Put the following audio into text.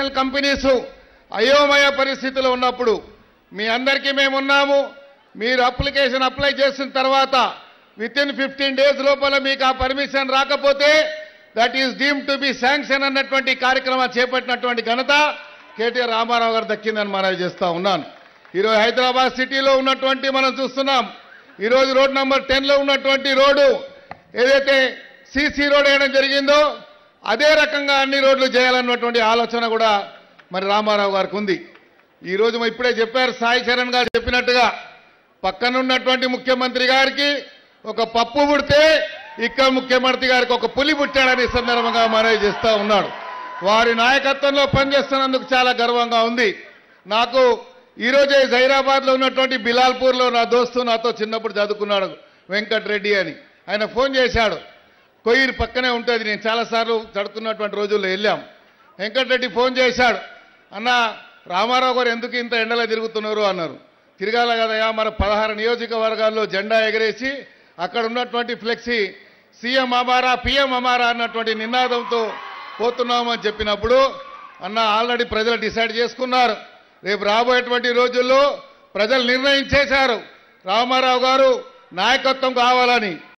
multinational companies అయోమయ పరిస్థితిలో ఉన్నప్పుడు మీ అందరికీ మేము ఉన్నాము మీరు అప్లికేషన్ అప్లై చేసిన తర్వాత విత్ ఇన్ ఫిఫ్టీన్ డేస్ లోపల మీకు ఆ పర్మిషన్ రాకపోతే that is deem to be sanction అన్నటువంటి కార్యక్రమం చేపట్టినటువంటి ఘనత కేటీఆర్ రామారావు గారు దక్కిందని మనవి చేస్తా ఉన్నాను ఈరోజు హైదరాబాద్ సిటీలో ఉన్నటువంటి మనం చూస్తున్నాం ఈరోజు రోడ్ నంబర్ టెన్లో ఉన్నటువంటి రోడ్డు ఏదైతే సీసీ రోడ్ వేయడం జరిగిందో అదే రకంగా అన్ని రోడ్లు చేయాలన్నటువంటి ఆలోచన కూడా మరి రామారావు గారికి ఉంది ఈరోజు మరి ఇప్పుడే చెప్పారు సాయి చరణ్ గారు చెప్పినట్టుగా పక్కనున్నటువంటి ముఖ్యమంత్రి గారికి ఒక పప్పు పుడితే ఇక్కడ ముఖ్యమంత్రి గారికి ఒక పులి పుట్టాడని ఈ సందర్భంగా మనవి చేస్తా ఉన్నాడు వారి నాయకత్వంలో పనిచేస్తున్నందుకు చాలా గర్వంగా ఉంది నాకు ఈరోజే జైరాబాద్లో ఉన్నటువంటి బిలాల్పూర్లో నా దోస్తు నాతో చిన్నప్పుడు చదువుకున్నాడు వెంకట్రెడ్డి అని ఆయన ఫోన్ చేశాడు కొయ్యిరు పక్కనే ఉంటుంది నేను చాలాసార్లు చదువుతున్నటువంటి రోజుల్లో వెళ్ళాం వెంకటరెడ్డి ఫోన్ చేశాడు అన్న రామారావు గారు ఎందుకు ఇంత ఎండలో తిరుగుతున్నారు అన్నారు తిరగాల కదయా మన పదహారు నియోజకవర్గాల్లో జెండా ఎగరేసి అక్కడ ఉన్నటువంటి ఫ్లెక్సీ సీఎం అమారా పిఎం అమారా అన్నటువంటి నినాదంతో పోతున్నామని చెప్పినప్పుడు అన్న ఆల్రెడీ ప్రజలు డిసైడ్ చేసుకున్నారు రేపు రాబోయేటువంటి రోజుల్లో ప్రజలు నిర్ణయించేశారు రామారావు గారు నాయకత్వం కావాలని